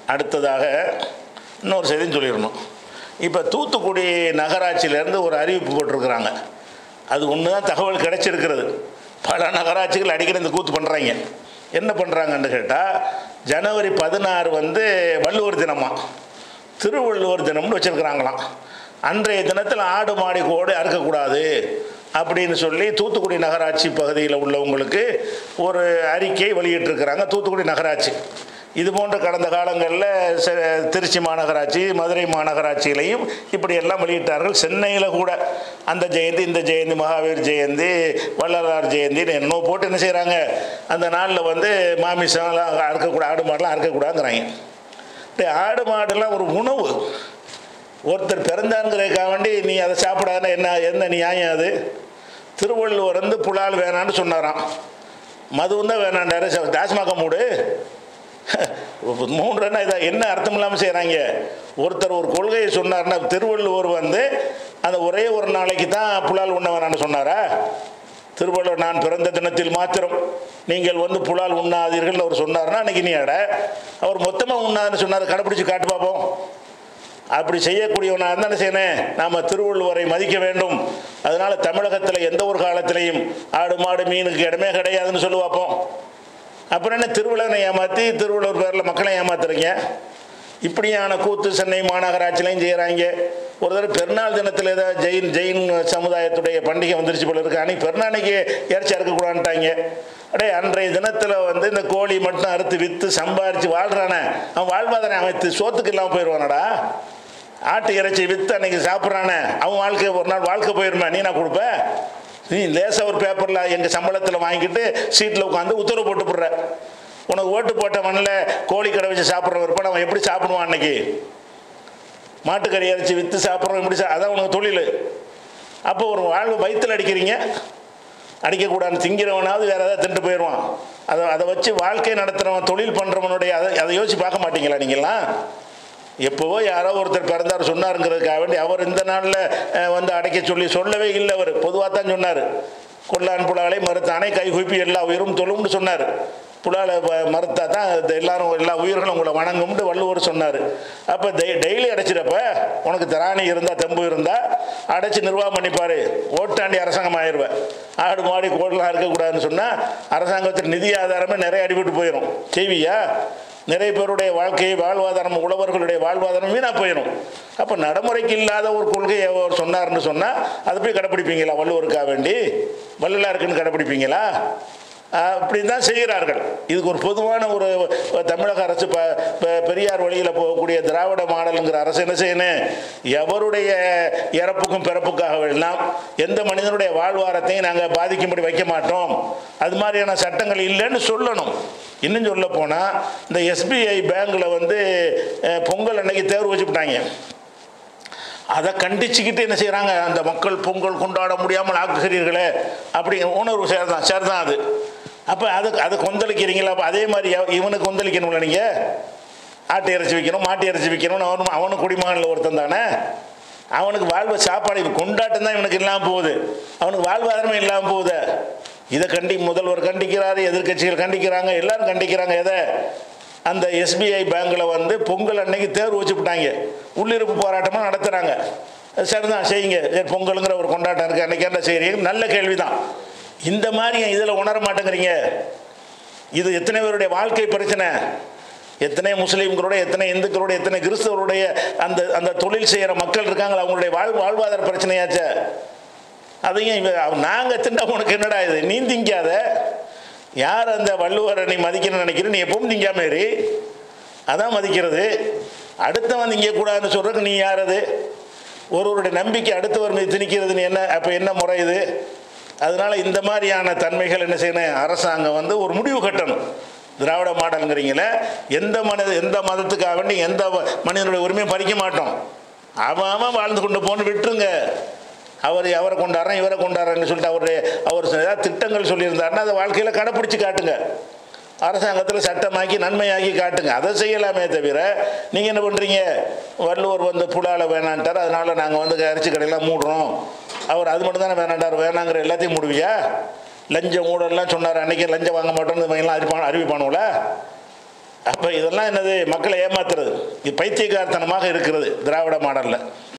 அடுத்ததாக இன்னொரு செய்தியும் சொல்லிடணும் இப்போ தூத்துக்குடி நகராட்சியிலேருந்து ஒரு அறிவிப்பு போட்டிருக்கிறாங்க அது ஒன்று தான் தகவல் கிடைச்சிருக்கிறது பல நகராட்சிகள் அடிக்கடி இந்த கூத்து பண்ணுறாங்க என்ன பண்ணுறாங்கன்னு கேட்டால் ஜனவரி பதினாறு வந்து வள்ளுவர் தினமா திருவள்ளுவர் தினம்னு வச்சுருக்கிறாங்களாம் அன்றைய தினத்தில் ஆடு மாடி கோடு அறுக்கக்கூடாது அப்படின்னு சொல்லி தூத்துக்குடி நகராட்சி பகுதியில் உள்ளவங்களுக்கு ஒரு அறிக்கை வெளியிட்டிருக்கிறாங்க தூத்துக்குடி நகராட்சி இது போன்ற கடந்த காலங்களில் ச- திருச்சி மாநகராட்சி மதுரை மாநகராட்சியிலையும் இப்படி எல்லாம் வெளியிட்டார்கள் சென்னையில் கூட அந்த ஜெயந்தி இந்த ஜெயந்தி மகாவீர் ஜெயந்தி வள்ளலார் ஜெயந்தின்னு என்னமோ போட்டு என்ன செய்கிறாங்க அந்த நாளில் வந்து மாமிசம்லாம் அறுக்கக்கூடாது ஆடு மாடெலாம் அறுக்கக்கூடாதுங்கிறாங்க டேய், ஆடு மாடுலாம் ஒரு உணவு ஒருத்தர் பிறந்தாங்கிறதுக்காக வேண்டி நீ அதை சாப்பிடாத என்ன என்ன நியாயம் அது திருவள்ளுவர் வந்து புலால் வேணான்னு சொன்னாராம் மதுவும் தான் வேணாண்டாரு ச- டாஸ்மாக மூடு மூன்றுன்னா இதை என்ன அர்த்தம் இல்லாமல் செய்கிறாங்க ஒருத்தர் ஒரு கொள்கையை சொன்னார்னா திருவள்ளுவர் வந்து அந்த ஒரே ஒரு நாளைக்கு தான் புலால் உண்ண வேணான்னு சொன்னாரா திருவள்ளுவர் நான் பிறந்த தினத்தில் மாத்திரம் நீங்கள் வந்து புலால் உண்ணாதீர்கள் அவர் சொன்னார்னா அன்னைக்கு நீ அட அவர் மொத்தமாக உண்ணாதுன்னு சொன்னார் கடைப்பிடிச்சு காட்டு பார்ப்போம் அப்படி செய்யக்கூடியவனாக இருந்தால் என்ன செய்யணும் நாம் திருவள்ளுவரை மதிக்க வேண்டும் அதனால தமிழகத்தில் எந்த ஒரு காலத்திலையும் ஆடு மாடு மீனுக்கு இடமே கிடையாதுன்னு சொல்லி பார்ப்போம் அப்புறம் என்ன திருவிழனை ஏமாற்றி திருவள்ளுவர் பேரில் மக்களை ஏமாத்துறீங்க இப்படியான கூத்து சென்னை மாநகராட்சியிலையும் செய்கிறாங்க ஒரு தடவை பெருநாள் தினத்தில் ஏதாவது ஜெயின் ஜெயின் சமுதாயத்துடைய பண்டிகை வந்துருச்சு போல இருக்கு அன்னைக்கு பெருநாளைக்கு இறைச்சி அறுக்கக்கூடாதுன்ட்டாங்க அடே அன்றைய தினத்தில் வந்து இந்த கோழி மட்டும் அறுத்து விற்று சம்பாரித்து வாழ்கிறானே அவன் வாழ்வாதாரம் அமைத்து சோத்துக்கு இல்லாமல் போயிடுவானடா ஆட்டு இறைச்சி விற்று அன்னைக்கு சாப்பிட்றானே அவன் வாழ்க்கை ஒரு நாள் வாழ்க்கை போயிருமே நீ நான் கொடுப்ப நீ லேசாக ஒரு பேப்பரில் எங்கள் சம்பளத்தில் வாங்கிட்டு சீட்டில் உட்காந்து உத்தரவு போட்டு போடுற உனக்கு ஓட்டு போட்ட மண்ணில் கோழி கடை வச்சு சாப்பிட்ற விற்பனை அவன் எப்படி சாப்பிடுவான் அன்னைக்கு மாட்டுக்கறி இறைச்சி விற்று சாப்பிட்றோம் இப்படி சா அதான் உனக்கு தொழில் அப்போ ஒரு வாழ்வு வயிற்றில் அடிக்கிறீங்க அடிக்கக்கூடாதுன்னு திங்கிறவனாவது வேறு ஏதாவது தின்ட்டு போயிடுவான் அதை அதை வச்சு வாழ்க்கை நடத்துகிறவன் தொழில் பண்ணுறவனுடைய அதை அதை யோசிச்சு பார்க்க மாட்டீங்களா நீங்களாம் எப்போவோ யாரோ ஒருத்தர் பிறந்தார் சொன்னாருங்கிறதுக்காக வேண்டி அவர் இந்த நாளில் அஹ், வந்து அடைக்க சொல்லி சொல்லவே இல்லை அவர் பொதுவாக தான் சொன்னார் கொல்லான் புலாலை மறுத்தானே கை குப்பி எல்லா உயிரும் தொழும்னு சொன்னார் புலாலை வ- மறுத்தா தான் இது எல்லாரும் எல்லா உயிர்களும் உங்களை வணங்கும்னு வள்ளுவர் சொன்னார் அப்போ டெய் டெய்லி அடைச்சிடப்ப உனக்கு திராணி இருந்தால் தெம்பு இருந்தால் அடைச்சி நிர்வாகம் பண்ணிப்பார் ஓட்டாண்டி அரசாங்கம் ஆயிடுவேன் ஆடு மாடி கோடெலாம் இருக்கக்கூடாதுன்னு சொன்னால் அரசாங்கத்தில் நிதி ஆதாரமே நிறைய அடிபட்டு போயிடும் செய்வியா நிறைய பேருடைய வாழ்க்கை வாழ்வாதாரம் உழவர்களுடைய வாழ்வாதாரம் வீணாக போயிடும் அப்போ நடைமுறைக்கு இல்லாத ஒரு கொள்கையை அவர் சொன்னார்னு சொன்னால் அதை போய் கடைப்பிடிப்பீங்களா வள்ளுவருக்காக வேண்டி வள்ளலாருக்குன்னு கடைப்பிடிப்பீங்களா அப்படி தான் செய்கிறார்கள் இதுக்கு ஒரு பொதுவான ஒரு தமிழக அரசு ப ப- பெரியார் வழியில் போகக்கூடிய திராவிட மாடலுங்கிற அரசு என்ன செய்யணும் எவருடைய இறப்புக்கும் பிறப்புக்காக எல்லாம் எந்த மனிதனுடைய வாழ்வாரத்தையும் நாங்கள் பாதிக்கும்படி வைக்க மாட்டோம் அது மாதிரியான சட்டங்கள் இல்லைன்னு சொல்லணும் இன்னும் சொல்ல போனால் இந்த எஸ்பிஐ பேங்க்கில் வந்து அஹ், பொங்கல் அன்னைக்கு தேர்வு வச்சுவிட்டாங்க அதை கண்டிச்சுக்கிட்டு என்ன செய்கிறாங்க அந்த மக்கள் பொங்கல் கொண்டாட முடியாமல் ஆக்குகிறீர்களே அப்படி உணர்வு சேர்தான் சேர்தான் அது அப்போ அது அது கொந்தளிக்கிறீங்களா அப்போ அதே மாதிரி எவ- இவனுக்கு கொந்தளிக்கணும்ல நீங்கள் ஆட்டு இறைச்சி விற்கணும் மாட்டு இறைச்சி விற்கணும்னு அவனு அவனும் குடிமகனில் ஒருத்தன் தானே அவனுக்கு வாழ்வு சாப்பாடு இது கொண்டாட்டம் தான் இவனுக்கு இல்லாமல் போகுது அவனுக்கு வாழ்வாதாரமே இல்லாமல் போகுது இதை கண்டி முதல்வர் கண்டிக்கிறாரு எதிர்க்கட்சிகள் கண்டிக்கிறாங்க எல்லாரும் கண்டிக்கிறாங்க எதை அந்த எஸ்பிஐ பேங்க்கில் வந்து பொங்கல் அன்னைக்கு தேர்வு வச்சுவிட்டாங்க உள்ளிருப்பு போராட்டமாக நடத்துகிறாங்க சரிதான் செய்யுங்க சரி பொங்கலுங்கிற ஒரு கொண்டாட்டம் இருக்குது அன்றைக்கி என்ன செய்கிறீங்க நல்ல கேள்வி தான் இந்த மாதிரி இதில் உணர மாட்டேங்கிறீங்க இது எத்தனை பேருடைய வாழ்க்கை பிரச்சனை எத்தனை முஸ்லீம்களோட எத்தனை இந்துக்களோட எத்தனை கிறிஸ்தவருடைய அந்த அந்த தொழில் செய்கிற மக்கள் இருக்காங்களா அவங்களுடைய வாழ் வாழ்வாதார பிரச்சனையாச்சே அதையும் இவ நாங்கள் திண்டா உனக்கு என்னடா இது நீ திங்காத யார் அந்த வள்ளுவரை நீ மதிக்கணும்னு நினைக்கிற நீ எப்பவும் திங்காம இரு அதான் மதிக்கிறது அடுத்தவன் திங்கக்கூடாதுன்னு சொல்கிறதுக்கு நீ யார் அது ஒருவருடைய நம்பிக்கை அடுத்தவர் மீது திணிக்கிறது நீ என்ன அப்போ என்ன முறை இது அதனால இந்த மாதிரியான தன்மைகள் என்ன செய்யணும் அரசாங்கம் வந்து ஒரு முடிவு கட்டணும் திராவிட மாடலுங்கிறீங்களே எந்த மனித எந்த மதத்துக்காக வேண்டி எந்த வ- மனிதனுடைய உரிமையும் பறிக்க மாட்டோம் அவன் அவன் வாழ்ந்து கொண்டு போன்னு விட்டுருங்க அவர் அவரை கொண்டாடுறேன் இவரை கொண்டாடுறேன்னு சொல்லிட்டு அவருடைய அவர் ஏதாவது திட்டங்கள் சொல்லியிருந்தாருன்னா அதை வாழ்க்கையில் கடைப்பிடிச்சு காட்டுங்க அரசாங்கத்தில் சட்டமாக்கி நன்மையாக்கி காட்டுங்க அதை செய்யலாமே தவிர நீங்கள் என்ன பண்ணுறீங்க வள்ளுவர் வந்து புலால வேணான்ட்டார் அதனால நாங்கள் வந்து அரிசி கடையெல்லாம் மூடுறோம் அவர் அது மட்டும் தானே வேணாண்டார் வேணாங்கிற எல்லாத்தையும் மூடுவியா லஞ்சம் ஊழல்லாம் சொன்னார் அன்றைக்கி லஞ்சம் வாங்க மாட்டோம்னு இவங்கெல்லாம் அறிவிப்பான் அறிவிப்பானுங்கள அப்போ இதெல்லாம் என்னது மக்களை ஏமாத்துறது இது பைத்தியக்காரத்தனமாக இருக்கிறது திராவிட மாடலில்